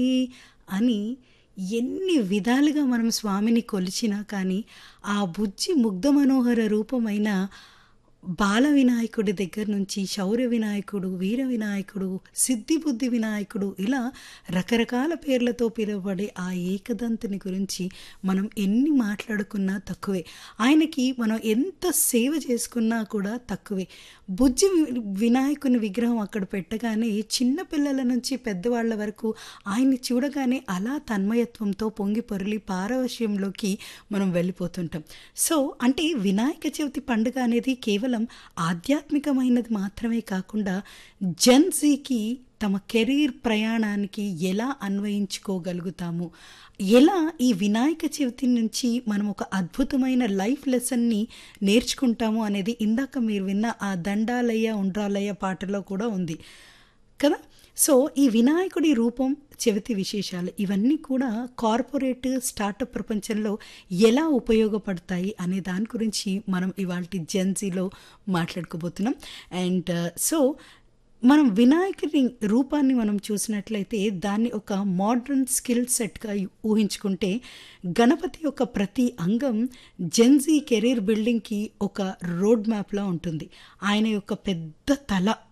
అని ఎన్ని విధాలుగా మనం స్వామిని కొలిచినా కానీ ఆ బుజ్జి ముగ్ధ మనోహర రూపమైన బాల వినాయకుడి దగ్గర నుంచి శౌర్య వినాయకుడు వీర వినాయకుడు సిద్ధి బుద్ధి వినాయకుడు ఇలా రకరకాల పేర్లతో పిలువబడే ఆ ఏకదంతుని గురించి మనం ఎన్ని మాట్లాడుకున్నా తక్కువే ఆయనకి మనం ఎంత సేవ చేసుకున్నా కూడా తక్కువే బుజ్జి వి- వినాయకుని విగ్రహం అక్కడ పెట్టగానే చిన్న పిల్లల నుంచి పెద్దవాళ్ళ వరకు ఆయన్ని చూడగానే అలా తన్మయత్వంతో పొంగి పొరలి పారవశ్యంలోకి మనం వెళ్ళిపోతుంటాం సో అంటే వినాయక చవితి పండుగ అనేది కేవలం ఆధ్యాత్మికమైనది మాత్రమే కాకుండా జన్జీకి తమ కెరీర్ ప్రయాణానికి ఎలా అన్వయించుకోగలుగుతాము ఎలా ఈ వినాయక చవితి నుంచి మనం ఒక అద్భుతమైన లైఫ్ లెసన్ని నేర్చుకుంటాము అనేది ఇందాక మీరు విన్న ఆ దండాలయ్య ఉండ్రాలయ్య పాటలో కూడా ఉంది కదా సో ఈ వినాయకుడి రూపం చెవితి విశేషాలు ఇవన్నీ కూడా కార్పొరేట్ స్టార్టప్ ప్రపంచంలో ఎలా ఉపయోగపడతాయి అనే దాని గురించి మనం ఇవాళ జెన్సీలో మాట్లాడుకోబోతున్నాం అండ్ సో మనం వినాయకుని రూపాన్ని మనం చూసినట్లయితే దాన్ని ఒక మోడ్రన్ స్కిల్ సెట్గా ఊహించుకుంటే గణపతి యొక్క ప్రతి అంగం జెన్జీ కెరీర్ బిల్డింగ్కి ఒక రోడ్ మ్యాప్లా ఉంటుంది ఆయన యొక్క పెద్ద తల